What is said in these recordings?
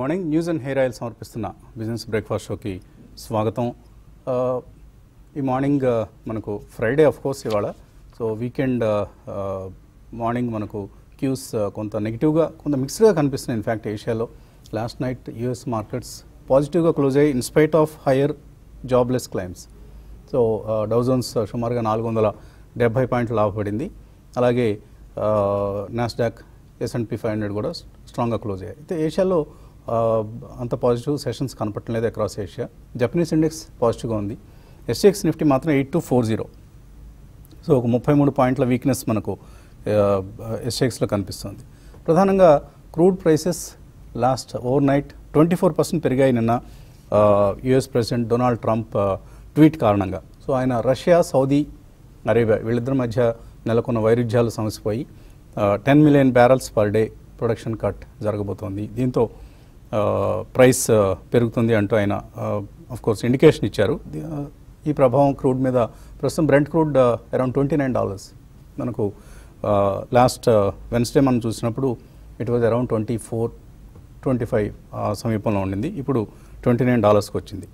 Morning news and hair oil సమర్పిస్తున్న business breakfast షోకి స్వాగతం ఆ, ఈ మార్నింగ్ ఆ, మనకు ఫ్రైడే ఆఫ్ కోర్స్ ఇవాళ సో వీకెండ్ మార్నింగ్ మనకు క్యూస్ ఆ, కొంత నెగిటివ్గా కొంత మిక్స్డ్గా కనిపిస్తున్నాయి ఇన్ఫ్యాక్ట్ ఏషియాలో లాస్ట్ నైట్ యూఎస్ మార్కెట్స్ పాజిటివ్గా క్లోజ్ అయ్యి in spite of higher jobless claims so Dow Jones సుమారుగా నాలుగు వందల డెబ్బై పాయింట్లు లాభపడింది అలాగే నాస్డాక్ ఎస్ఎన్పి ఫైవ్ హండ్రెడ్ కూడా స్ట్రాంగ్గా క్లోజ్ అయ్యాయి అయితే ఏషియాలో ఆ, అంత పాజిటివ్ సెషన్స్ కనపట్టలేదు అక్రాస్ ఏషియా జపనీస్ ఇండెక్స్ పాజిటివ్గా ఉంది ఎస్ఎక్స్ నిఫ్టీ మాత్రం eight two four zero so ఒక ముప్పై మూడు పాయింట్ల వీక్నెస్ మనకు ఎస్ఎక్స్లో కనిపిస్తుంది ప్రధానంగా crude prices last overnight twenty four percent పెరిగాయి నిన్న యుఎస్ ప్రెసిడెంట్ డొనాల్డ్ ట్రంప్ ఆ, ట్వీట్ కారణంగా సో ఆయన రష్యా సౌదీ అరేబియా వీళ్ళిద్దరి మధ్య నెలకొన్న వైరుధ్యాలు సమసిపోయి ten million barrels per day production cut జరగబోతోంది దీంతో ఆ, ప్రైస్ ఆ, పెరుగుతుంది అంటూ ఆయన ఆఫ్ కోర్స్ ఇండికేషన్ ఇచ్చారు ది- ఆ, ఈ ప్రభావం క్రూడ్ మీద ప్రస్తుతం Brent crude around twenty nine dollars మనకు లాస్ట్ వెన్స్డే మనం చూసినప్పుడు it was around twenty four twenty five సమీపంలో ఉండింది ఇప్పుడు ట్వంటీ నైన్ డాలర్స్కి వచ్చింది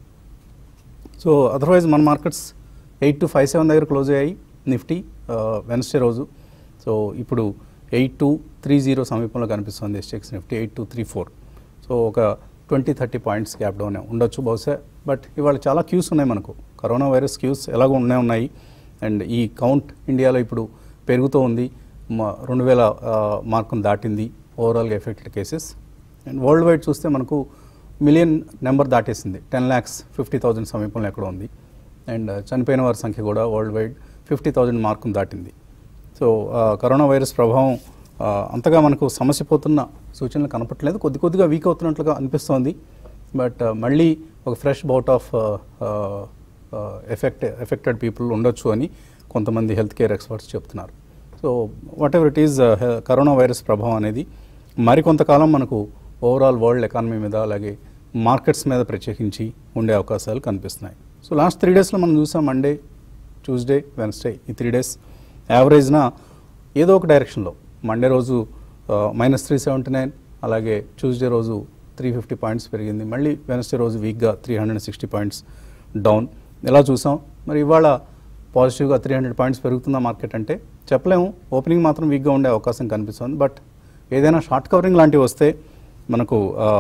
సో అదర్వైజ్ మన markets eight two five seven దగ్గర క్లోజ్ అయ్యాయి నిఫ్టీ వెన్స్డే రోజు సో ఇప్పుడు ఎయిట్ టు త్రీ జీరో సమీపంలో కనిపిస్తుంది ఎస్టెక్స్ Nifty eight two three four so ఒక twenty thirty points gap down ఉండొచ్చు బహుశా బట్ ఇవాళ చాలా క్యూస్ ఉన్నాయి మనకు కరోనా వైరస్ క్యూస్ ఎలాగో ఉన్నాయి ఉన్నాయి అండ్ ఈ కౌంట్ ఇండియాలో ఇప్పుడు పెరుగుతూ ఉంది మ- రెండు వేల మార్కును దాటింది ఓవరాల్గా affected cases and worldwide చూస్తే మనకు మిలియన్ నెంబర్ దాటేసింది టెన్ ల్యాక్స్ ఫిఫ్టీ థౌజండ్ సమీపంలో ఎక్కడ ఉంది అండ్ చనిపోయిన వారి సంఖ్య కూడా వరల్డ్ వైడ్ ఫిఫ్టీ థౌజండ్ మార్కును దాటింది సో ఆ, కరోనా వైరస్ ప్రభావం ఆ, అంతగా మనకు సమస్యపోతున్న సూచనలు కనపట్లేదు కొద్ది కొద్దిగా వీక్ అవుతున్నట్లుగా అనిపిస్తోంది బట్ మళ్ళీ ఒక fresh bout of effect affected people ఉండొచ్చు అని కొంతమంది హెల్త్ కేర్ ఎక్స్పర్ట్స్ చెప్తున్నారు so whatever it is corona virus ప్రభావం అనేది మరికొంతకాలం మనకు ఓవరాల్ వరల్డ్ ఎకానమీ మీద అలాగే మార్కెట్స్ మీద ప్రత్యేకించి ఉండే అవకాశాలు కనిపిస్తున్నాయి సో లాస్ట్ త్రీ డేస్లో మనం చూసాం మండే ట్యూస్డే వెన్స్డే ఈ త్రీ డేస్ యావరేజ్న ఏదో ఒక డైరెక్షన్లో మండే రోజు మైనస్ త్రీ సెవెంటీ నైన్ అలాగే ట్యూస్డే రోజు త్రీ ఫిఫ్టీ పాయింట్స్ పెరిగింది మళ్ళీ వెనస్డే రోజు వీక్గా three hundred sixty points down ఎలా చూసాం మరి ఇవాళ పాజిటివ్గా త్రీ హండ్రెడ్ పాయింట్స్ పెరుగుతుందా మార్కెట్ అంటే చెప్పలేము ఓపెనింగ్ మాత్రం వీక్గా ఉండే అవకాశం కనిపిస్తుంది బట్ ఏదైనా షార్ట్ కవరింగ్ లాంటివి వస్తే మనకు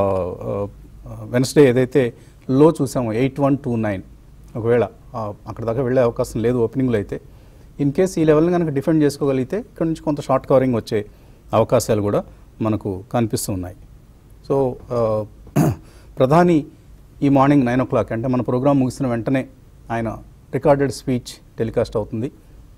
వెన్స్డే ఏదైతే లో చూసామో ఎయిట్ వన్ టూ నైన్ ఒకవేళ ఆ, అక్కడ దాకా వెళ్ళే అవకాశం లేదు ఓపెనింగ్లో అయితే ఇన్ కేస్ ఈ లెవెల్ని కనుక డిఫెండ్ చేసుకోగలిగితే ఇక్కడ నుంచి కొంత షార్ట్ కవరింగ్ వచ్చే అవకాశాలు కూడా మనకు కనిపిస్తూ ఉన్నాయి సో ఆ, ప్రధాని ఈ మార్నింగ్ నైన్ ఓ క్లాక్ అంటే మన ప్రోగ్రామ్ ముగిసిన వెంటనే ఆయన రికార్డెడ్ స్పీచ్ టెలికాస్ట్ అవుతుంది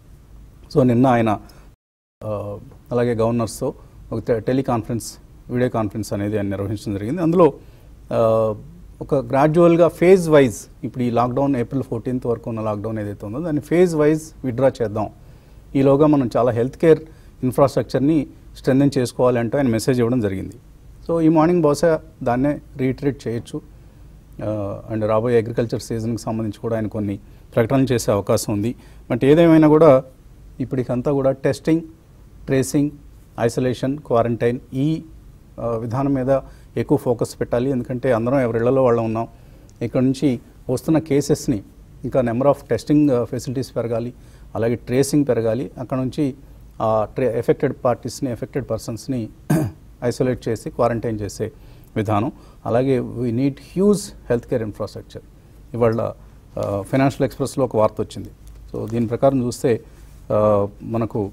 సో నిన్న ఆయన ఆ, అలాగే గవర్నర్స్తో ఒక టె- టెలికాన్ఫరెన్స్ వీడియో కాన్ఫరెన్స్ అనేది ఆయన నిర్వహించడం జరిగింది అందులో ఆ, ఒక గ్రాడ్యువల్గా ఫేజ్ వైజ్ ఇప్పుడు ఈ లాక్డౌన్ ఏప్రిల్ ఫోర్టీన్త్ వరకు ఉన్న లాక్డౌన్ ఏదైతే ఉందో దాన్ని ఫేజ్ వైజ్ విత్డ్రా చేద్దాం ఈలోగా మనం చాలా హెల్త్ కేర్ ఇన్ఫ్రాస్ట్రక్చర్ని స్ట్రెంథెన్ చేసుకోవాలి అంటూ ఆయన మెసేజ్ ఇవ్వడం జరిగింది సో ఈ మార్నింగ్ బహుశా దాన్నే రీట్రీట్ చేయొచ్చు అండ్ రాబోయే అగ్రికల్చర్ సీజన్కి సంబంధించి కూడా ఆయన కొన్ని ప్రకటనలు చేసే అవకాశం ఉంది బట్ ఏదేమైనా కూడా ఇప్పటికంతా కూడా టెస్టింగ్ ట్రేసింగ్ ఐసోలేషన్ క్వారంటైన్ ఈ ఆ, విధానం మీద ఎక్కువ ఫోకస్ పెట్టాలి ఎందుకంటే అందరం ఎవరిళ్లలో వాళ్ళం ఉన్నాం ఇక్కడ నుంచి వస్తున్న కేసెస్ని ఇంకా నెంబర్ ఆఫ్ టెస్టింగ్ ఫెసిలిటీస్ పెరగాలి అలాగే ట్రేసింగ్ పెరగాలి అక్కడ నుంచి ఆ ట్రే ఎఫెక్టెడ్ పార్టీస్ని ఎఫెక్టెడ్ పర్సన్స్ని ఐసోలేట్ చేసి క్వారంటైన్ చేసే విధానం అలాగే we need huge health care infrastructure ఇవాళ ఫైనాన్షియల్ ఎక్స్ప్రెస్లో ఒక వార్త వచ్చింది సో దీని ప్రకారం చూస్తే ఆ, మనకు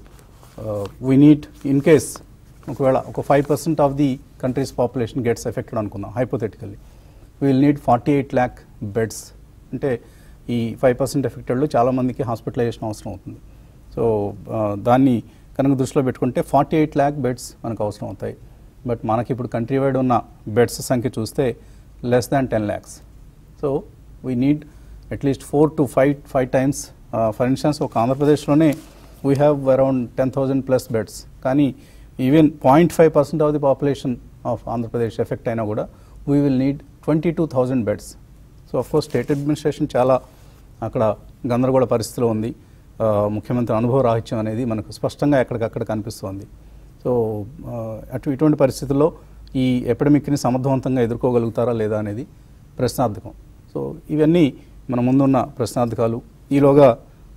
వీ నీడ్ ఇన్ కేస్ ఒకవేళ ఒక five percent of the country's population gets affected అనుకుందాం hypothetically will need forty eight lakh beds అంటే ఈ ఫైవ్ పర్సెంట్ ఎఫెక్టెడ్లో చాలామందికి హాస్పిటలైజేషన్ అవసరం అవుతుంది సో ఆ, దాన్ని కనుక దృష్టిలో పెట్టుకుంటే ఫార్టీ ఎయిట్ ల్యాక్ బెడ్స్ మనకు అవసరం అవుతాయి బట్ మనకి ఇప్పుడు కంట్రీ వైడ్ ఉన్న బెడ్స్ సంఖ్య చూస్తే less than ten lakhs so we need at least four to five five times for instance ఒక ఆంధ్రప్రదేశ్లోనే we have around ten thousand plus beds కానీ even point five percent of the population of Andhra Pradesh effect అయినా కూడా we will need twenty two thousand beds so of course state administration చాలా అక్కడ గందరగోళ పరిస్థితిలో ఉంది ఆ, ముఖ్యమంత్రి అనుభవ రాహిత్యం అనేది మనకు స్పష్టంగా ఎక్కడికక్కడ కనిపిస్తోంది సో ఆ, అటు ఇటువంటి పరిస్థితుల్లో ఈ ఎపిడమిక్ని సమర్థవంతంగా ఎదుర్కోగలుగుతారా లేదా అనేది ప్రశ్నార్థకం సో ఇవన్నీ మన ముందున్న ప్రశ్నార్థకాలు ఈలోగా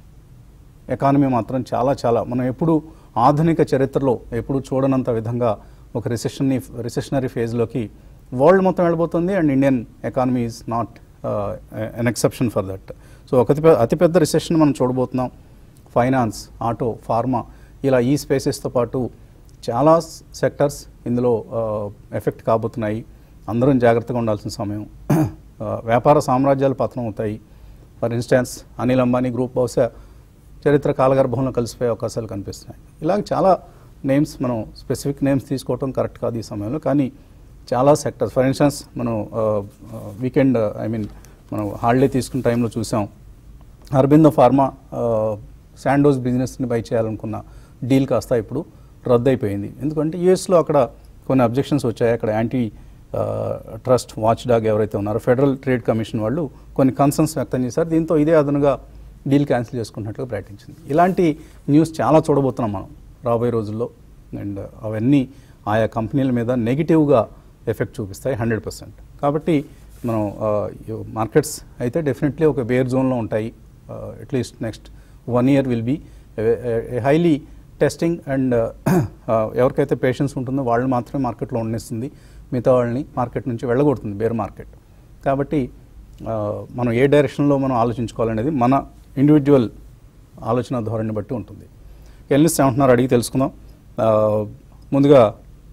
ఎకానమీ మాత్రం చాలా చాలా మనం ఎప్పుడు ఆధునిక చరిత్రలో ఎప్పుడు చూడనంత విధంగా ఒక రిసెషన్ని రిసెషనరీ ఫేజ్లోకి వరల్డ్ మొత్తం వెళ్ళిపోతుంది and Indian economy is not an exception for that so ఒక అతిపె- అతిపెద్ద రిసెషన్ మనం చూడబోతున్నాం ఫైనాన్స్ ఆటో ఫార్మా ఇలా ఈ స్పేసెస్తో పాటు చాలా సెక్టర్స్ ఇందులో ఎఫెక్ట్ కాబోతున్నాయి అందరం జాగ్రత్తగా ఉండాల్సిన సమయం ఆ, వ్యాపార సామ్రాజ్యాలు పతనం అవుతాయి for instance Anil Ambani group బహుశా చరిత్ర కాలగర్భంలో కలిసిపోయే అవకాశాలు కనిపిస్తున్నాయి ఇలాగ చాలా నేమ్స్ మనం స్పెసిఫిక్ నేమ్స్ తీసుకోవటం కరెక్ట్ కాదు ఈ సమయంలో కానీ చాలా సెక్టర్స్ ఫర్ ఇన్స్టెన్స్ మనం వీకెండ్ ఐ మీన్ మనం హాలిడే తీసుకున్న టైంలో చూసాం అరబిందో ఫార్మా శాండోస్ బిజినెస్ని బై చేయాలనుకున్న డీల్ కాస్త ఇప్పుడు రద్దయిపోయింది ఎందుకంటే యూఎస్లో అక్కడ కొన్ని అబ్జెక్షన్స్ వచ్చాయి అక్కడ యాంటీ ట్రస్ట్ వాచ్ డాగ్ ఎవరైతే ఉన్నారో ఫెడరల్ ట్రేడ్ కమిషన్ వాళ్ళు కొన్ని కన్సర్న్స్ వ్యక్తం చేశారు దీంతో ఇదే అదనుగా డీల్ క్యాన్సిల్ చేసుకున్నట్లుగా ప్రకటించింది ఇలాంటి న్యూస్ చాలా చూడబోతున్నాం మనం రాబోయే రోజుల్లో అండ్ అవన్నీ ఆయా కంపెనీల మీద నెగిటివ్గా ఎఫెక్ట్ చూపిస్తాయి హండ్రెడ్ పర్సెంట్ కాబట్టి మనం మార్కెట్స్ అయితే డెఫినెట్లీ ఒక బేర్ జోన్లో ఉంటాయి at least next one year will be highly testing and ఎవరికైతే పేషెన్స్ ఉంటుందో వాళ్ళు మాత్రమే మార్కెట్లో ఉండనిస్తుంది మిగతా వాళ్ళని మార్కెట్ నుంచి వెళ్ళగొడుతుంది బేర్ మార్కెట్ కాబట్టి ఆ, మనం ఏ డైరెక్షన్లో మనం ఆలోచించుకోవాలనేది మన ఇండివిజువల్ ఆలోచన ధోరణిని బట్టి ఉంటుంది ఎల్నిస్ ఏమంటున్నారు అడిగి తెలుసుకుందాం ఆ, ముందుగా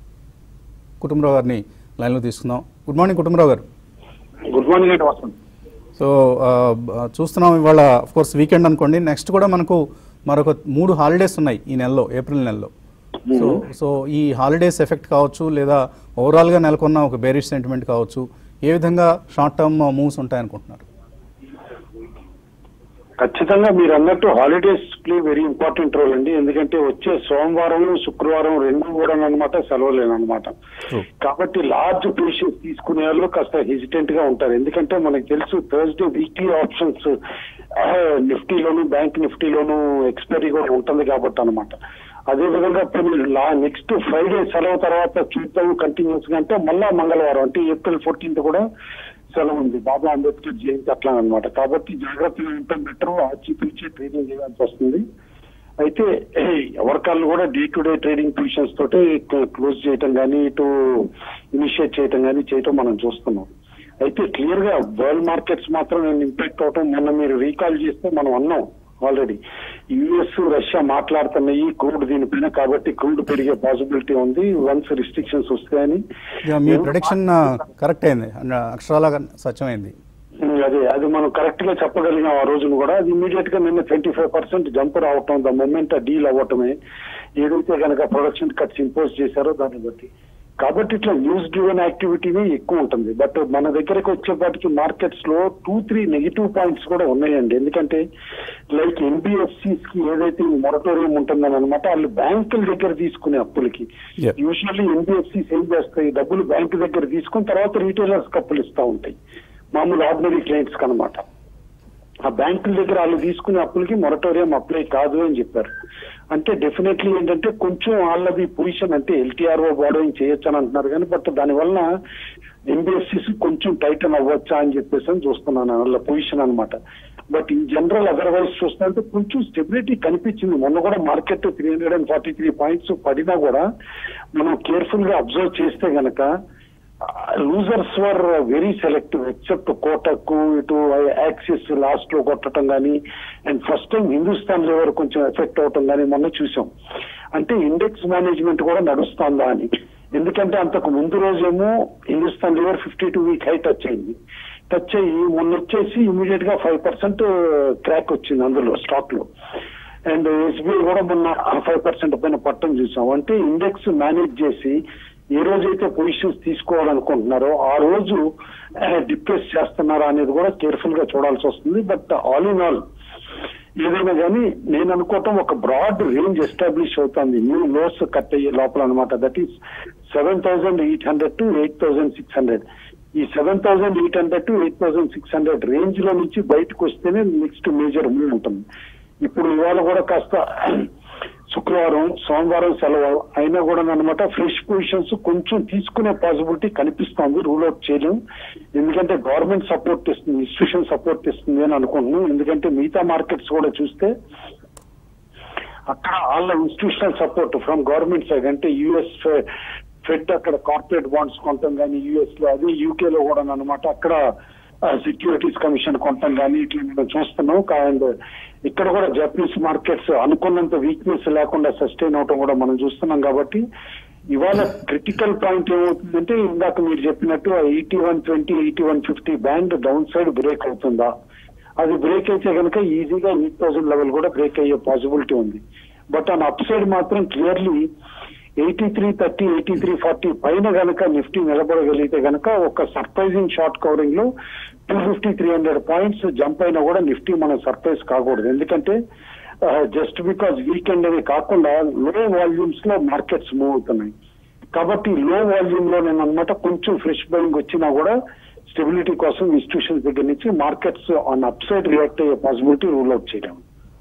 కుటుంబరావు గారిని లైన్లో తీసుకుందాం గుడ్ మార్నింగ్ కుటుంబరావు గారు గుడ్ మార్నింగ్ అండి వసంత్ సో ఆ, బ- చూస్తున్నాం ఇవాళ కోర్స్ వీకెండ్ అనుకోండి నెక్స్ట్ కూడా మనకు మరొక మూడు హాలిడేస్ ఉన్నాయి ఈ నెలలో ఏప్రిల్ నెలలో సో సో ఈ హాలిడేస్ ఎఫెక్ట్ కావచ్చు లేదా ఓవరాల్గా నెలకొన్న ఒక బేరిష్ సెంటిమెంట్ కావచ్చు ఏ విధంగా షార్ట్ టర్మ్ మూవ్స్ ఉంటాయనుకుంటున్నారు ఖచ్చితంగా మీరు అన్నట్టు holidays play very important role అండి ఎందుకంటే వచ్చే సోమవారం శుక్రవారం రెండు కూడా అనమాట సెలవులేను అనమాట True. కాబట్టి లార్జ్ పేషెంట్స్ తీసుకునే వాళ్ళు కాస్త హెసిటెంట్ గా ఉంటారు ఎందుకంటే మనకు తెలుసు థర్స్డే వీక్లీ ఆప్షన్స్ నిఫ్టీలోను బ్యాంక్ నిఫ్టీలోను ఎక్స్పైరీ కూడా ఉంటుంది కాబట్టి అనమాట అదే విధంగా నెక్స్ట్ ఫ్రైడే సెలవు తర్వాత చూద్దాం కంటిన్యూస్ గా అంటే మళ్ళా మంగళవారం అంటే ఏప్రిల్ ఫోర్టీన్త్ కూడా సెలవు ఉంది బాబా అంబేద్కర్ జయంతి అట్లా అనమాట కాబట్టి జాగ్రత్తగా ఉంటాం బెటర్ ఆచి పిలిచి ట్రైనింగ్ చేయాల్సి వస్తుంది అయితే ఎవరికాళ్ళు కూడా day to day trading positions తోటి క్లోజ్ చేయటం కానీ ఇటు ఇనిషియేట్ చేయటం కానీ చేయటం మనం చూస్తున్నాం అయితే క్లియర్ గా వరల్డ్ మార్కెట్స్ మాత్రం నేను ఇంపాక్ట్ అవటం మొన్న మీరు రీకాల్ చేస్తే మనం అన్నాం ఆల్రెడీ యుఎస్ రష్యా మాట్లాడుతున్నాయి క్రూడ్ దీనిపైన కాబట్టి క్రూడ్ పెరిగే పాసిబిలిటీ ఉంది వన్స్ రిస్ట్రిక్షన్స్ వస్తాయని ఇక మీ ప్రొడిక్షన్ కరెక్ట్ అయింది అండ్ అక్షరాల సత్యమైంది ఉమ్, అదే అది మనం కరెక్ట్ గా చెప్పగలిగాం ఆ రోజున కూడా అది ఇమీడియట్ గా నిన్న ట్వంటీ ఫైవ్ పర్సెంట్ జంప్ రావటం ద మూమెంట్ డీల్ అవ్వటమే ఏదైతే కనుక ప్రొడక్షన్ కట్స్ ఇంపోజ్ చేశారో దాన్ని బట్టి కాబట్టి ఇట్లా న్యూస్ డ్రివెన్ యాక్టివిటీనే ఎక్కువ ఉంటుంది బట్ మన దగ్గరకు వచ్చేపాటికి మార్కెట్స్ లో టూ త్రీ నెగిటివ్ పాయింట్స్ కూడా ఉన్నాయండి ఎందుకంటే లైక్ ఎన్బిఎఫ్సిస్ కి ఏదైతే మొరటోరియం ఉంటుందని అనమాట వాళ్ళు బ్యాంకుల దగ్గర తీసుకునే అప్పులకి Yeah. యూజువల్లీ ఎన్బిఎఫ్సిస్ ఏం చేస్తాయి డబ్బులు బ్యాంకు దగ్గర తీసుకుని తర్వాత రీటైలర్స్ అప్పులు ఇస్తా ఉంటాయి మామూలు ఆర్డినరీ క్లయింట్స్ కనమాట ఆ బ్యాంకుల దగ్గర వాళ్ళు తీసుకునే అప్పులకి మొరటోరియం అప్లై కాదు అని చెప్పారు అంటే డెఫినెట్లీ ఏంటంటే కొంచెం వాళ్ళది పొజిషన్ అంటే ఎల్టీఆర్ఓ బాడోయింగ్ చేయొచ్చు అని అంటున్నారు కానీ బట్ దానివల్ల ఎన్బిఎఫ్సిస్ కొంచెం టైటన్ అవ్వచ్చా అని చెప్పేసి అని చూస్తున్నాను వాళ్ళ పొజిషన్ అన్నమాట బట్ ఇన్ జనరల్ అదర్వైజ్ చూస్తుంటే కొంచెం స్టెబిలిటీ కనిపించింది మొన్న కూడా market three hundred and forty three points పడినా కూడా మనం కేర్ఫుల్ గా అబ్జర్వ్ చేస్తే గనక losers were very selective except Kotak ఇటు యాక్సిస్ లాస్ట్ లో కొట్టడం కానీ and first time Hindustan Lever కొంచెం ఎఫెక్ట్ అవటం కానీ మొన్న చూసాం అంటే ఇండెక్స్ మేనేజ్మెంట్ కూడా నడుస్తుందా అని ఎందుకంటే అంతకు ముందు రోజేమో Hindustan Lever fifty two week high touch అయింది టచ్ అయ్యి మొన్న వచ్చేసి ఇమీడియట్ గా ఫైవ్ పర్సెంట్ క్రాక్ వచ్చింది అందులో స్టాక్ లో అండ్ ఎస్బీఐ కూడా మొన్న ఫైవ్ పర్సెంట్ పైన పట్టం చూసాం అంటే ఇండెక్స్ మేనేజ్ చేసి ఏ రోజైతే పొజిషన్స్ తీసుకోవాలనుకుంటున్నారో ఆ రోజు డిప్రెస్ చేస్తున్నారా అనేది కూడా కేర్ఫుల్ గా చూడాల్సి వస్తుంది బట్ ఆల్ ఇన్ ఆల్ ఏదైనా కానీ నేను అనుకోవటం ఒక బ్రాడ్ రేంజ్ ఎస్టాబ్లిష్ అవుతుంది న్యూ లోస్ కట్ అయ్యే లోపల అనమాట that is seven thousand eight hundred to eight thousand six hundred ఈ seven thousand eight hundred to eight thousand six hundred range లో నుంచి బయటకు వస్తేనే నెక్స్ట్ మేజర్ మూవ్ ఉంటుంది ఇప్పుడు ఇవాళ కూడా కాస్త శుక్రవారం సోమవారం సెలవు అయినా కూడా అనమాట ఫ్రెష్ పొజిషన్స్ కొంచెం తీసుకునే పాసిబిలిటీ కనిపిస్తోంది రూల్ అవుట్ చేయలేం ఎందుకంటే గవర్నమెంట్ సపోర్ట్ ఇస్తుంది ఇన్స్టిట్యూషన్ సపోర్ట్ ఇస్తుంది అని అనుకుంటున్నాం ఎందుకంటే మిగతా మార్కెట్స్ కూడా చూస్తే అక్కడ వాళ్ళ institutional support from government side అంటే యుఎస్ ఫెడ్ అక్కడ కార్పొరేట్ బాండ్స్ కొంటాం కానీ యుఎస్ లో అదే యూకే లో కూడా అనమాట అక్కడ సెక్యూరిటీస్ కమిషన్ కొంటాం కానీ ఇట్లా మనం చూస్తున్నాం అండ్ ఇక్కడ కూడా జపనీస్ మార్కెట్స్ అనుకున్నంత వీక్నెస్ లేకుండా సస్టైన్ అవటం కూడా మనం చూస్తున్నాం కాబట్టి ఇవాళ క్రిటికల్ పాయింట్ ఏమవుతుందంటే ఇందాక మీరు చెప్పినట్టు eighty one twenty eighty one fifty band down side break అవుతుందా అది బ్రేక్ అయితే కనుక ఈజీగా ఎయిట్ థౌసండ్ లెవెల్ కూడా బ్రేక్ అయ్యే పాసిబిలిటీ ఉంది బట్ ఆన్ అప్ సైడ్ మాత్రం clearly eighty three thirty eighty three forty పైన గనక నిఫ్టీ నిలబడగలిగితే గనక ఒక సర్ప్రైజింగ్ షార్ట్ కవరింగ్ లో two fifty three hundred points jump అయినా కూడా నిఫ్టీ మనం సర్ప్రైజ్ కాకూడదు ఎందుకంటే జస్ట్ బికాస్ వీకెండ్ అని కాకుండా లో వాల్యూమ్స్ లో మార్కెట్స్ మూవ్ అవుతున్నాయి కాబట్టి లో వాల్యూమ్ లో నేను అనమాట కొంచెం ఫ్రెష్ బయింగ్ వచ్చినా కూడా స్టెబిలిటీ కోసం ఇన్స్టిట్యూషన్స్ దగ్గర నుంచి markets on up side react అయ్యే పాసిబిలిటీ రూల్ అవుట్ చేయడం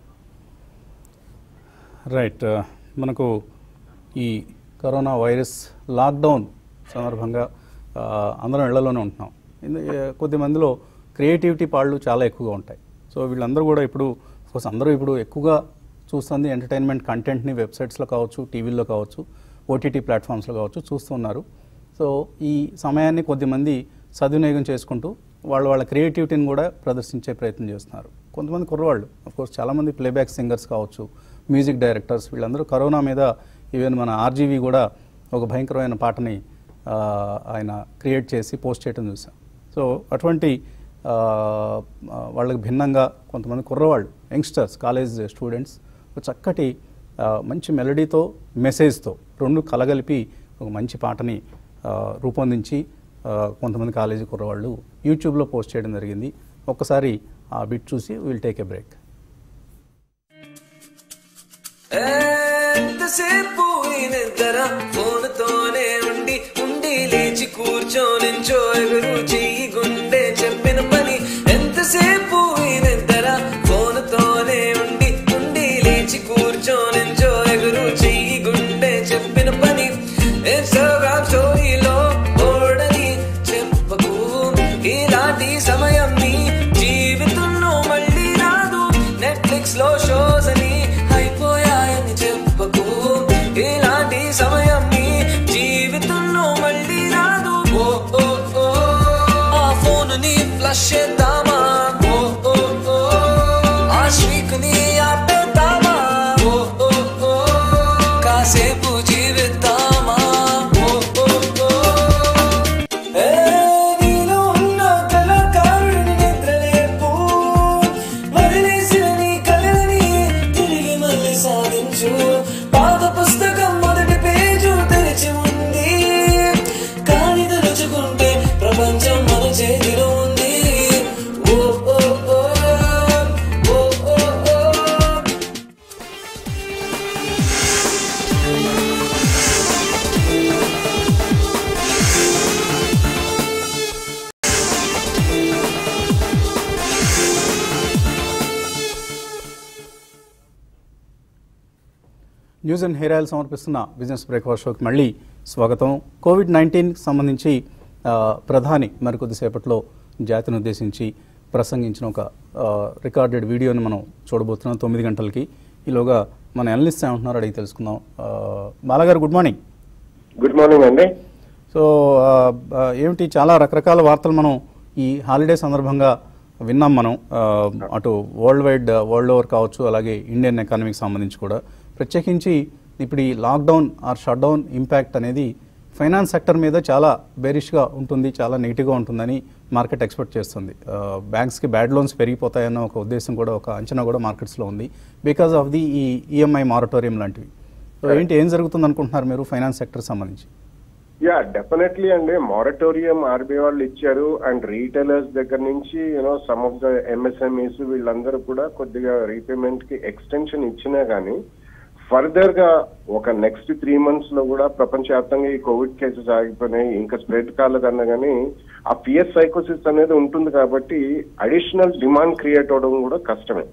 రైట్ మనకు ఈ కరోనా వైరస్ లాక్డౌన్ సందర్భంగా ఆ, అందరం ఇళ్లలోనే ఉంటున్నాం ఇందు- ఏ, కొద్ది మందిలో క్రియేటివిటీ పాళ్ళు చాలా ఎక్కువగా ఉంటాయి సో వీళ్ళందరూ కూడా ఇప్పుడు కోర్స్ అందరూ ఇప్పుడు ఎక్కువగా చూస్తుంది ఎంటర్టైన్మెంట్ కంటెంట్ని వెబ్సైట్స్లో కావచ్చు టీవీల్లో కావచ్చు ఓటీటీ ప్లాట్ఫామ్స్లో కావచ్చు చూస్తున్నారు సో ఈ సమయాన్ని కొద్దిమంది సద్వినియోగం చేసుకుంటూ వాళ్ళ వాళ్ళ క్రియేటివిటీని కూడా ప్రదర్శించే ప్రయత్నం చేస్తున్నారు కొంతమంది కుర్రవాళ్ళు కోర్స్ చాలామంది ప్లేబ్యాక్ సింగర్స్ కావచ్చు మ్యూజిక్ డైరెక్టర్స్ వీళ్ళందరూ కరోనా మీద ఈవెన్ మన ఆర్జీవి కూడా ఒక భయంకరమైన పాటని ఆ, ఆయన క్రియేట్ చేసి పోస్ట్ చేయడం చూసాం సో అటువంటి ఆ, ఆ, వాళ్ళకి భిన్నంగా కొంతమంది కుర్రవాళ్ళు యంగ్స్టర్స్ కాలేజ్ స్టూడెంట్స్ ఒక చక్కటి ఆ, మంచి మెలడీతో మెసేజ్తో రెండు కలగలిపి ఒక మంచి పాటని ఆ, రూపొందించి ఆ, కొంతమంది కాలేజీ కుర్రవాళ్ళు యూట్యూబ్లో పోస్ట్ చేయడం జరిగింది ఒక్కసారి ఆ బిట్ చూసి విల్ టేక్ ఎ బ్రేక్ ఎంతసేపు నిద్ర ఫోన్తోనే ఉండి ఉండి లేచి కూర్చోనించో ఎగురు చెయ్యి గుండె చెప్పిన పని ఎంతసేపు నిద్ర ఫోన్తోనే ఉండి ఉండి లేచి కూర్చోనించో ఎగురు చెయ్యి గుండె చెప్పిన పని ఇన్స్టాగ్రామ్ స్టోరీలో ఓడని చెప్పకు ఇలాంటి సమయం నీ జీవితంలో మళ్ళీ రాదు నెట్ఫ్లిక్స్ లో షోస్ అని అయిపోయాయని చెప్పకు ఇలాంటి సమయం నీ జీవితంలో మళ్ళీ రాదు ఓ ఓ ఓ ఆ ఫోన్ ని ఫ్లష్ చేద్దామా ఓ ఓ ఓ ఆ స్ట్రీక్ ని ఆపేద్దామా ఓ ఓ ఓ కాసేపు జీవిద్దామా ఓ ఓ ఓ ఏ నీలో ఉన్న కళాకారుడిని నిద్రలేపు వదిలేసిన నీ కళని తిరిగి మళ్ళీ సాధించు పాత పుస్తకం మొదటి పేజు తెరిచి ఉంది కానీ తలుచుకుంటే ప్రపంచం మన చేతిలో ఉంది ఓ ఓ ఓ ఓ ఓ ఓ న్యూస్ అండ్ హెయిర్ ఆయిల్ సమర్పిస్తున్న బిజినెస్ బ్రేక్ఫాస్ట్ షోకి మళ్ళీ స్వాగతం కోవిడ్ నైన్టీన్కి సంబంధించి ఆ, ప్రధాని మరికొద్దిసేపట్లో జాతిని ఉద్దేశించి ప్రసంగించిన ఒక రికార్డెడ్ వీడియోని మనం చూడబోతున్నాం తొమ్మిది గంటలకి ఈలోగా మన అనలిస్ట్ ఏమంటున్నారో అడిగి తెలుసుకుందాం ఆ, బాలాగారు గుడ్ మార్నింగ్ గుడ్ మార్నింగ్ అండి సో ఆ, ఆ, ఏమిటి చాలా రకరకాల వార్తలు మనం ఈ హాలిడే సందర్భంగా విన్నాం మనం ఆ, అటు వరల్డ్ వైడ్ వరల్డ్ ఓవర్ కావచ్చు అలాగే ఇండియన్ ఎకానమీకి సంబంధించి కూడా ప్రత్యేకించి ఇప్పుడు ఈ lockdown or shut down impact అనేది ఫైనాన్స్ సెక్టర్ మీద చాలా బేరిష్గా ఉంటుంది చాలా నెగిటివ్గా ఉంటుందని మార్కెట్ ఎక్స్పెక్ట్ చేస్తుంది ఆ, బ్యాంక్స్కి బ్యాడ్ లోన్స్ పెరిగిపోతాయన్న ఒక ఉద్దేశం కూడా ఒక అంచనా కూడా మార్కెట్స్లో ఉంది బికాస్ ఆఫ్ ది ఈ ఈఎంఐ మారటోరియం లాంటివి సో ఏంటి ఏం జరుగుతుంది అనుకుంటున్నారు మీరు ఫైనాన్స్ సెక్టర్ సంబంధించి యా డెఫినెట్లీ అండి మారటోరియం ఆర్బీఐ వాళ్ళు ఇచ్చారు అండ్ రీటైలర్స్ దగ్గర నుంచి you know some of the MSMEs వీళ్ళందరూ కూడా కొద్దిగా రీపేమెంట్ కి ఎక్స్టెన్షన్ ఇచ్చినా గానీ ఫర్దర్ గా ఒక నెక్స్ట్ త్రీ మంత్స్ లో కూడా ప్రపంచవ్యాప్తంగా ఈ కోవిడ్ కేసెస్ ఆగిపోయినాయి ఇంకా స్ప్రెడ్ కాలేదన్నా కానీ ఆ పిఎస్ సైకోసిస్ అనేది ఉంటుంది కాబట్టి అడిషనల్ డిమాండ్ క్రియేట్ అవడం కూడా కష్టమే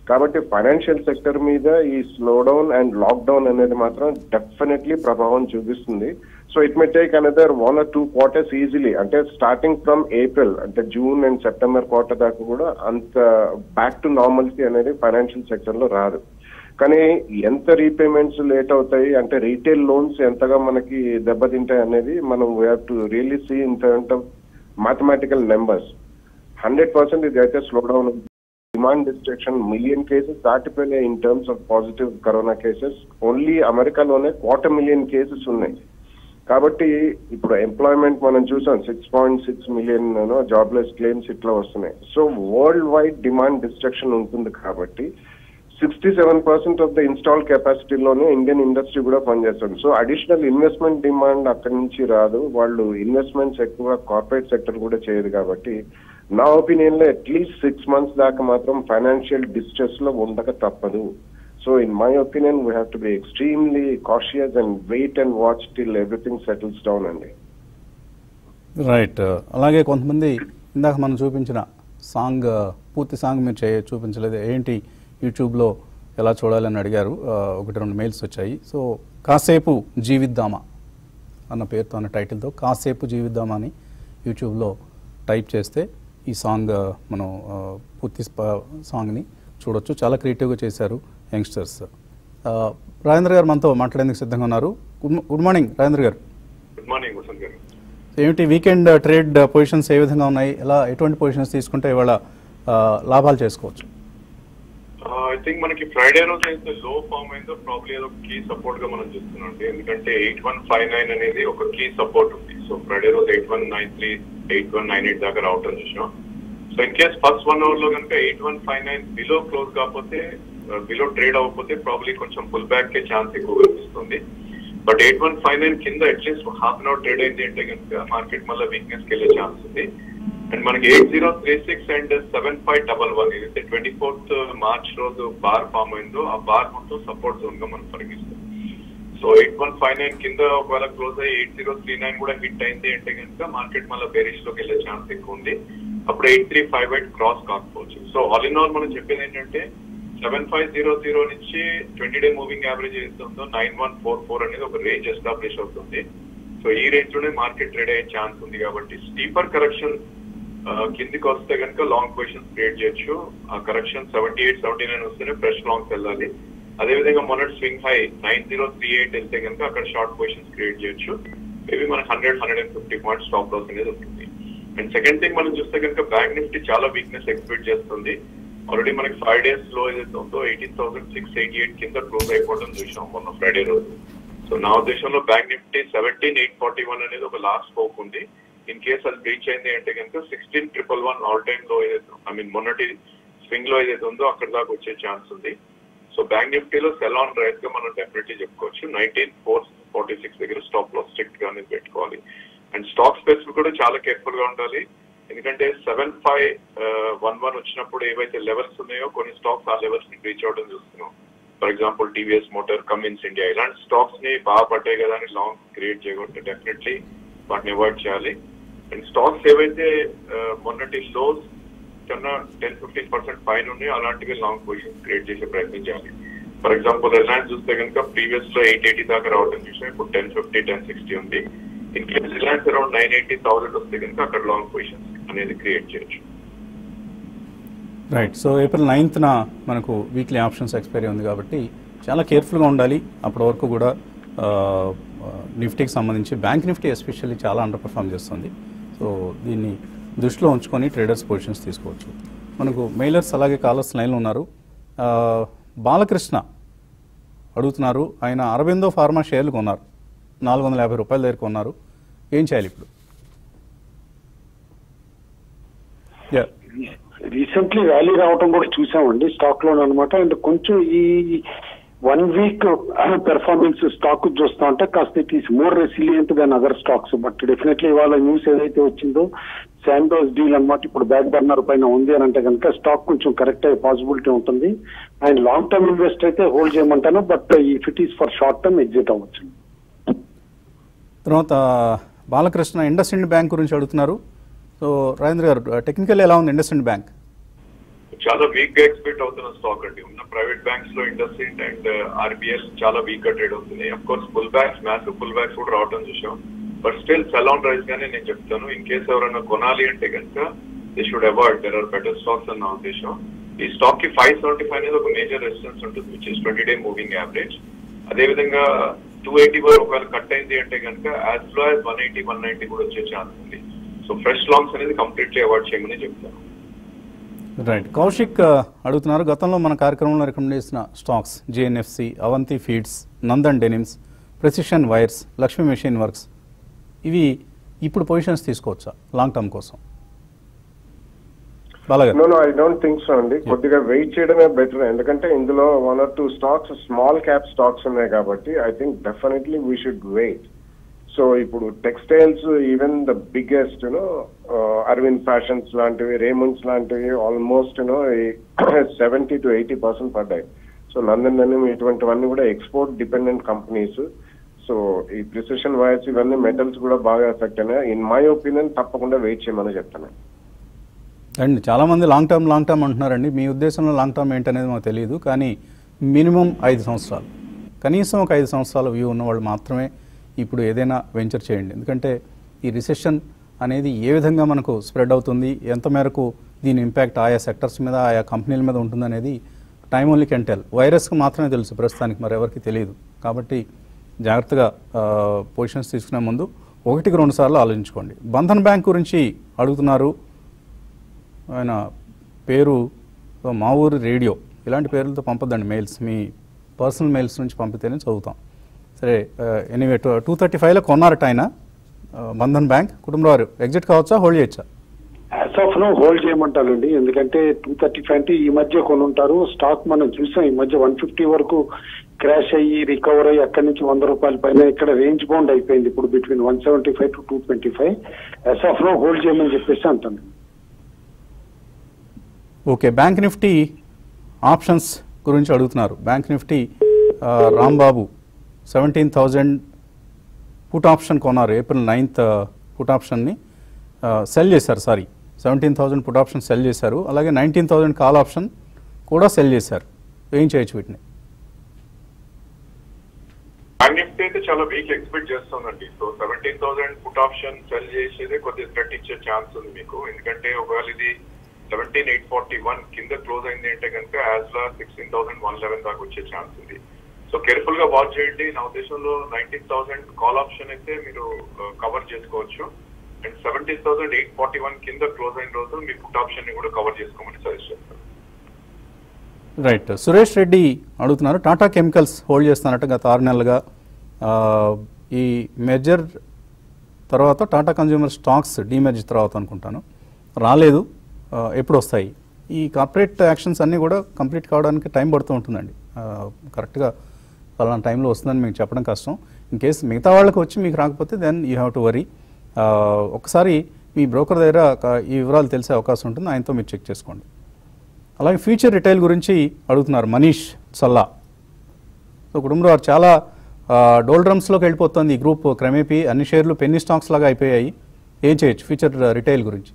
కాబట్టి ఫైనాన్షియల్ సెక్టర్ మీద ఈ స్లో డౌన్ అండ్ లాక్డౌన్ అనేది మాత్రం డెఫినెట్లీ ప్రభావం చూపిస్తుంది so it may take another one or two quarters easily అంటే స్టార్టింగ్ ఫ్రమ్ ఏప్రిల్ అంటే జూన్ అండ్ సెప్టెంబర్ క్వార్టర్ దాకా కూడా అంత బ్యాక్ టు నార్మల్సీ అనేది ఫైనాన్షియల్ సెక్టర్ లో రాదు కానీ ఎంత రీపేమెంట్స్ లేట్ అవుతాయి అంటే రీటైల్ లోన్స్ ఎంతగా మనకి దెబ్బతింటాయి అనేది మనం we have to really see in terms of mathematical numbers hundred percent ఇది అయితే slow down demand destruction million cases దాటిపోయినాయి in terms of positive corona cases only అమెరికాలోనే క్వార్టర్ మిలియన్ కేసెస్ ఉన్నాయి కాబట్టి ఇప్పుడు ఎంప్లాయ్మెంట్ మనం చూసాం six point six million jobless claims ఇట్లా వస్తున్నాయి so worldwide demand destruction ఉంటుంది కాబట్టి sixty seven percent of the install కెపాసిటీలోనే ఇండియన్ ఇండస్ట్రీ కూడా పనిచేస్తుంది సో అడిషనల్ ఇన్వెస్ట్మెంట్ డిమాండ్ అక్కడి నుంచి రాదు వాళ్ళు ఇన్వెస్ట్మెంట్స్ ఎక్కువ కార్పొరేట్ సెక్టర్ కూడా చేయదు కాబట్టి నా ఒపీనియన్ లో అట్లీస్ట్ సిక్స్ మంత్స్ దాకా మాత్రం ఫైనాన్షియల్ డిస్ట్రెస్ లో ఉండక తప్పదు so in my opinion we have to be extremely cautious and wait and watch till everything settles down అండి రైట్ అలాగే కొంతమంది ఇందాక మనం చూపించిన సాంగ్ పూర్తి సాంగ్ మీరు చే చూపించలేదు ఏంటి యూట్యూబ్లో ఎలా చూడాలని అడిగారు ఆ, ఒకటి రెండు మెయిల్స్ వచ్చాయి సో కాసేపు జీవిద్దామా అన్న పేరుతో అన్న టైటిల్తో కాసేపు జీవిద్దామా అని యూట్యూబ్లో టైప్ చేస్తే ఈ సాంగ్ ఆ, మనం ఆ, పూర్తి స్ప- సాంగ్ని చూడొచ్చు చాలా క్రియేటివ్గా చేశారు యంగ్స్టర్స్ ఆ, రాజేంద్ర గారు మనతో మాట్లాడేందుకు సిద్ధంగా ఉన్నారు గుడ్ మా- గుడ్ మార్నింగ్ రాజేంద్ర గారు గుడ్ మార్నింగ్ వసంత్ గారు ఏమిటి వీకెండ్ ట్రేడ్ పొజిషన్స్ ఏ విధంగా ఉన్నాయి ఎలా ఎటువంటి పొజిషన్స్ తీసుకుంటే ఇవాళ ఆ, లాభాలు చేసుకోవచ్చు ఐ థింక్ మనకి ఫ్రైడే రోజు అయితే లో ఫామ్ అయిందో ప్రాబ్లీ అది ఒక కీ సపోర్ట్ గా మనం చూస్తున్నాం అండి ఎందుకంటే ఎయిట్ వన్ ఫైవ్ నైన్ అనేది ఒక కీ సపోర్ట్ ఉంది సో ఫ్రైడే రోజు eight one nine three eight one nine eight దాకా రావటం చూసాం so in case first one hour లో కనుక eight one five nine below close కాకపోతే బిలో ట్రేడ్ అవ్వకపోతే ప్రాబ్లీ కొంచెం పుల్ బ్యాక్ కే ఛాన్స్ ఎక్కువ కనిపిస్తుంది but eight one five nine కింద at least half an hour trade అయింది అంటే కనుక మార్కెట్ మళ్ళీ వీక్నెస్ కి వెళ్ళే ఛాన్స్ ఉంది అండ్ మనకి eight zero three six and seven five double one ఏదైతే ట్వంటీ ఫోర్త్ మార్చ్ రోజు బార్ ఫామ్ అయిందో ఆ బార్ మొత్తం సపోర్ట్ జోన్ గా మనం పరిగణిస్తాం so eight one five nine కింద ఒకవేళ క్లోజ్ అయ్యి ఎయిట్ జీరో త్రీ నైన్ కూడా హిట్ అయింది అంటే కనుక మార్కెట్ మళ్ళీ బేరిష్ లోకి వెళ్ళే ఛాన్స్ ఎక్కువ ఉంది అప్పుడు eight three five eight cross కాకపోవచ్చు సో ఆల్ ఇన్ ఆల్ మనం చెప్పేది ఏంటంటే సెవెన్ ఫైవ్ జీరో జీరో నుంచి ట్వంటీ డే మూవింగ్ యావరేజ్ ఏస్తుందో నైన్ వన్ ఫోర్ ఫోర్ అనేది ఒక రేంజ్ ఎస్టాబ్లిష్ అవుతుంది సో ఈ రేంజ్ లోనే మార్కెట్ ట్రేడ్ అయ్యే ఛాన్స్ ఉంది కాబట్టి స్టీపర్ కరెక్షన్ కిందికి వస్తే కనుక లాంగ్ పొజిషన్స్ క్రియేట్ చేయొచ్చు ఆ correction seventy eight seventy nine వస్తేనే ఫ్రెష్ లాంగ్స్ వెళ్ళాలి అదేవిధంగా మొన్నటి swing high nine zero three eight వెళ్తే కనుక అక్కడ షార్ట్ పొజిషన్స్ క్రియేట్ చేయొచ్చు మేబీ మనకి hundred hundred and fifty points stop loss అనేది ఉంటుంది అండ్ సెకండ్ థింగ్ మనం చూస్తే కనుక బ్యాంక్ నిఫ్టీ చాలా వీక్నెస్ ఎక్స్పెక్ట్ చేస్తుంది ఆల్రెడీ మనకి ఫైవ్ డేస్ లో ఏదైతే ఉందో eighteen thousand six eighty eight కింద క్లోజ్ అయిపోవడం చూసాం మొన్న ఫ్రైడే రోజు సో నా ఉద్దేశంలో bank Nifty seventeen eight forty one అనేది ఒక లాస్ట్ హోప్ ఉంది ఇన్ కేస్ అది రీచ్ అయింది అంటే కనుక sixteen triple one all time లో ఏదైతే ఐ మీన్ మొన్నటి స్వింగ్ లో ఏదైతే ఉందో అక్కడ దాకా వచ్చే ఛాన్స్ ఉంది సో బ్యాంక్ నిఫ్టీలో సెల్ ఆన్ రైస్ గా మనం డెఫినెట్లీ చెప్పుకోవచ్చు నైన్టీన్ ఫోర్ ఫార్టీ సిక్స్ దగ్గర స్టాప్ లో స్ట్రిక్ట్ గా అనేది పెట్టుకోవాలి అండ్ స్టాక్ స్పెసిఫిక్ కూడా చాలా కేర్ఫుల్ గా ఉండాలి ఎందుకంటే సెవెన్ ఫైవ్ వన్ వన్ వచ్చినప్పుడు ఏవైతే లెవెల్స్ ఉన్నాయో కొన్ని స్టాక్స్ ఆ లెవెల్స్ ని రీచ్ అవడం చూస్తున్నాం for example TVS Motor Cummins India ఇలాంటి స్టాక్స్ ని బాగా పట్టాయి కదా అని లాంగ్ క్రియేట్ చేయకూడదు డెఫినెట్లీ వాటిని అవాయిడ్ చేయాలి అండ్ స్టాక్స్ ఏవైతే ఆ, మొన్నటి లోస్ కన్నా టెన్ ఫిఫ్టీన్ పర్సెంట్ పైన ఉన్నాయో అలాంటివి లాంగ్ పొజిషన్ క్రియేట్ చేసే ప్రయత్నం చేయాలి ఫర్ ఎగ్జాంపుల్ రిలయన్స్ చూస్తే కనుక ప్రీవియస్ లో ఎయిట్ ఎయిటీ దాకా రావడం చూసాం ఇప్పుడు టెన్ ఫిఫ్టీ టెన్ సిక్స్టీ ఉంది in case Reliance around nine eighty thousand వస్తే కనుక అక్కడ లాంగ్ పొజిషన్స్ అనేది క్రియేట్ చేయొచ్చు రైట్ సో ఏప్రిల్ నైన్త్న మనకు వీక్లీ ఆప్షన్స్ ఎక్స్పైరీ ఉంది కాబట్టి చాలా కేర్ఫుల్గా ఉండాలి అప్పటి వరకు కూడా ఆ, ఆ, నిఫ్టీకి సంబంధించి బ్యాంక్ నిఫ్టీ ఎస్పెషల్లీ చాలా అండర్ పర్ఫామ్ చేస్తుంది సో దీన్ని దృష్టిలో ఉంచుకొని ట్రేడర్స్ పొజిషన్స్ తీసుకోవచ్చు మనకు మెయిలర్స్ అలాగే కాలర్స్ లైన్లో ఉన్నారు ఆ, బాలకృష్ణ అడుగుతున్నారు ఆయన అరవిందో ఫార్మా షేర్లు కొన్నారు నాలుగు వందల యాభై రూపాయల దగ్గర కొన్నారు ఏం చేయాలి ఇప్పుడు యా రీసెంట్లీ ర్యాలీ రావటం కూడా చూసామండి స్టాక్ లో అనమాట అండ్ కొంచెం ఈ వన్ వీక్ పెర్ఫార్మెన్స్ స్టాక్ చూస్తా ఉంటే కాస్త it is more resilient than other stocks but definitely ఇవాళ న్యూస్ ఏదైతే వచ్చిందో శాండోస్ డీల్ అన్నమాట ఇప్పుడు బ్యాక్ బర్నర్ పైన ఉంది అని అంటే కనుక స్టాక్ కొంచెం కరెక్ట్ అయ్యే పాసిబిలిటీ ఉంటుంది అండ్ లాంగ్ టర్మ్ ఇన్వెస్ట్ అయితే హోల్డ్ చేయమంటాను but if it is for short term exit అవ్వచ్చు తర్వాత బాలకృష్ణ ఇండస్ ఇండ్ బ్యాంక్ గురించి అడుగుతున్నారు సో రాజేంద్ర గారు టెక్నికల్ ఎలా ఉంది ఇండస్ ఇండ్ బ్యాంక్ చాలా వీక్ గా ఎక్స్పెక్ట్ అవుతున్న స్టాక్ అండి ఉన్న ప్రైవేట్ బ్యాంక్స్ లో ఇండస్ఇండ్ అండ్ ఆర్బిఎల్ చాలా వీక్ గా ట్రేడ్ అవుతుంది of course pullbacks massive pullbacks కూడా రావడం చూసాం but still sell on rise గానే నేను చెప్తాను ఇన్ కేస్ ఎవరైనా కొనాలి అంటే కనుక they should avoid there are better stocks అన్న ఉద్దేశం ఈ స్టాక్ కి ఫైవ్ సెవెంటీ ఫైవ్ అనేది ఒక మేజర్ రెసిస్టెన్స్ ఉంటుంది which is twenty day moving average అదే విధంగా టూ ఎయిటీ వరకు ఒకవేళ కట్ అయింది అంటే కనుక as low as one eighty one ninety కూడా వచ్చే ఛాన్స్ ఉంది సో ఫ్రెష్ లాంగ్స్ అనేది కంప్లీట్లీ అవాయిడ్ చేయమని చెప్తాను రైట్ కౌశిక్ ఆ, అడుగుతున్నారు గతంలో మన కార్యక్రమంలో రికమెండ్ చేసిన stocks JNFC Avanti feeds Nandan denims precision wires Lakshmi machine works ఇవి ఇప్పుడు పొజిషన్స్ తీసుకోవచ్చా లాంగ్ టర్మ్ కోసం బాలాగారు no no I don't think so అండి కొద్దిగా వెయిట్ చేయడమే బెటర్ ఎందుకంటే ఇందులో one or two stocks small cap stocks ఉన్నాయి కాబట్టి I think definitely we should wait so ఇప్పుడు textiles even the biggest you know Arvind fashions లాంటివి రేమండ్స్ లాంటివి almost you know seventy to eighty percent పడ్డాయి సో నందన్ డెనిమ్ ఇటువంటివన్నీ కూడా ఎక్స్పోర్ట్ డిపెండెంట్ కంపెనీస్ సో ఈ precision wires ఇవన్నీ మెటల్స్ కూడా బాగా ఎఫెక్ట్ అయినాయి ఇన్ మై ఒపీనియన్ తప్పకుండా వెయిట్ చేయమని చెప్తాను అండ్ చాలామంది లాంగ్ టర్మ్ లాంగ్ టర్మ్ అంటున్నారండి మీ ఉద్దేశంలో లాంగ్ టర్మ్ ఏంటనేది మాకు తెలియదు కానీ మినిమం ఐదు సంవత్సరాలు కనీసం ఒక ఐదు సంవత్సరాల వ్యూ ఉన్న వాళ్ళు మాత్రమే ఇప్పుడు ఏదైనా వెంచర్ చేయండి ఎందుకంటే ఈ రిసెషన్ అనేది ఏ విధంగా మనకు స్ప్రెడ్ అవుతుంది ఎంత మేరకు దీని ఇంపాక్ట్ ఆయా సెక్టర్స్ మీద ఆయా కంపెనీల మీద ఉంటుందనేది టైం ఓన్లీ కెన్ టెల్ వైరస్కి మాత్రమే తెలుసు ప్రస్తుతానికి మరి ఎవరికి తెలియదు కాబట్టి జాగ్రత్తగా పొజిషన్స్ తీసుకునే ముందు ఒకటికి రెండు సార్లు ఆలోచించుకోండి బంధన్ బ్యాంక్ గురించి అడుగుతున్నారు ఆయన పేరు మా ఊరి రేడియో ఇలాంటి పేర్లతో పంపొద్దండి మెయిల్స్ మీ పర్సనల్ మెయిల్స్ నుంచి పంపితేనే చదువుతాం సరే ఎనీవే టూ టూ థర్టీ ఫైవ్లో కొన్నారట ఆయన ఆ, బంధన్ బ్యాంక్ కుటుంబరావు ఎగ్జిట్ కావచ్చా హోల్డ్ చేయొచ్చా యాజ్ ఆఫ్ నో హోల్డ్ చేయమంటానండి ఎందుకంటే టూ థర్టీ ఫైవ్ అంటే ఈ మధ్య కొని ఉంటారు స్టాక్ మనం చూసాం ఈ మధ్య వన్ ఫిఫ్టీ వరకు క్రాష్ అయ్యి రికవర్ అయ్యి అక్కడి నుంచి వంద రూపాయల పైన ఇక్కడ రేంజ్ బౌండ్ అయిపోయింది ఇప్పుడు between one seventy five to two twenty five as of now hold చేయమని చెప్పేసి అంటాను ఓకే బ్యాంక్ నిఫ్టీ ఆప్షన్స్ గురించి అడుగుతున్నారు బ్యాంక్ నిఫ్టీ ఆ, Rambabu seventeen thousand put option కొన్నారు ఏప్రిల్ నైన్త్ పుట్ ఆప్షన్ని సెల్ చేశారు sorry seventeen thousand put option sell చేశారు అలాగే నైన్టీన్ థౌజండ్ కాల్ ఆప్షన్ కూడా సెల్ చేశారు ఏం చేయొచ్చు వీటిని బ్యాంక్ నిఫ్టీ అయితే చాలా వీక్ ఎక్స్పెక్ట్ చేస్తుందండి so seventeen thousand put option sell చేసేదే కొద్దిగా థ్రెట్ ఇచ్చే ఛాన్స్ ఉంది మీకు ఎందుకంటే ఒకవేళ ఇది సెవెంటీన్ ఎయిట్ ఫార్టీ వన్ కింద క్లోజ్ అయింది అంటే కనుక as low sixteen thousand one eleven దాకా వచ్చే ఛాన్స్ ఉంది సో కేర్ఫుల్ గా వాచ్ చేయండి నా ఉద్దేశంలో నైన్టీన్ థౌసండ్ కాల్ ఆప్షన్ అయితే మీరు కవర్ చేసుకోవచ్చు and seventeen thousand eight forty one కింద క్లోజ్ అయిన రోజు మీ పుట్ ఆప్షన్ ని కూడా కవర్ చేసుకోమని సజెస్ట్ చేస్తాను రైట్ సురేష్ రెడ్డి అడుగుతున్నారు టాటా కెమికల్స్ హోల్డ్ చేస్తున్నట్టు గత ఆరు నెలలుగా ఆ, ఈ మెజర్ తర్వాత టాటా కన్జ్యూమర్ స్టాక్స్ డీమెర్జ్ తర్వాత అనుకుంటాను రాలేదు ఆ, ఎప్పుడు వస్తాయి ఈ కార్పొరేట్ యాక్షన్స్ అన్నీ కూడా కంప్లీట్ కావడానికి టైం పడుతూ ఉంటుందండి ఆ, కరెక్ట్గా పలానా టైంలో వస్తుందని మీకు చెప్పడం కష్టం ఇన్ కేస్ మిగతా వాళ్ళకి వచ్చి మీకు రాకపోతే then you have to worry ఒకసారి మీ బ్రోకర్ దగ్గర ఒక- ఈ వివరాలు తెలిసే అవకాశం ఉంటుంది ఆయనతో మీరు చెక్ చేసుకోండి అలాగే ఫ్యూచర్ రిటైల్ గురించి అడుగుతున్నారు మనీష్ సల్లా సో కుటుంబరావు చాలా డోల్ డ్రమ్స్లోకి వెళ్ళిపోతుంది ఈ గ్రూప్ క్రమేపీ అన్ని షేర్లు పెన్నీ స్టాక్స్ లాగా అయిపోయాయి ఏం చేయొచ్చు ఫ్యూచర్ రిటైల్ గురించి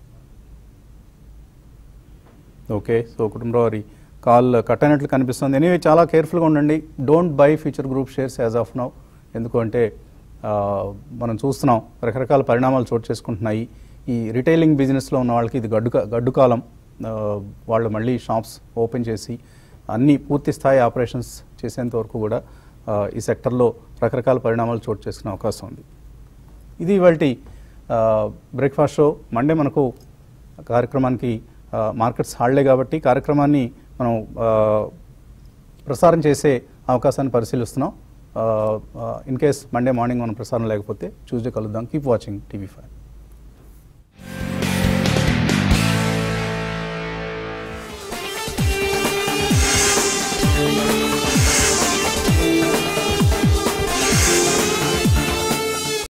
ఓకే సో కుటుంబరావు వారి కాల్ కట్ అయినట్లు కనిపిస్తుంది ఎనీవే చాలా కేర్ఫుల్గా ఉండండి don't buy future group shares as of now ఎందుకంటే ఆ, మనం చూస్తున్నాం రకరకాల పరిణామాలు చోటు చేసుకుంటున్నాయి ఈ రిటైలింగ్ బిజినెస్లో ఉన్న వాళ్ళకి ఇది గడ్డు కా- గడ్డు కాలం ఆ, వాళ్ళు మళ్ళీ షాప్స్ ఓపెన్ చేసి అన్ని పూర్తి స్థాయి ఆపరేషన్స్ చేసేంత వరకు కూడా ఆ, ఈ సెక్టర్లో రకరకాల పరిణామాలు చోటు చేసుకునే అవకాశం ఉంది ఇది ఇవాళ బ్రేక్ఫాస్ట్ షో మండే మనకు కార్యక్రమానికి ఆ, మార్కెట్స్ హాల్డే కాబట్టి కార్యక్రమాన్ని మనం ఆ, ప్రసారం చేసే అవకాశాన్ని పరిశీలిస్తున్నాం ఇన్ కేస్ మండే మార్నింగ్ మనం ప్రసారం లేకపోతే ట్యూస్డే కలుద్దాం కీప్ వాచింగ్ టీవీ ఫైవ్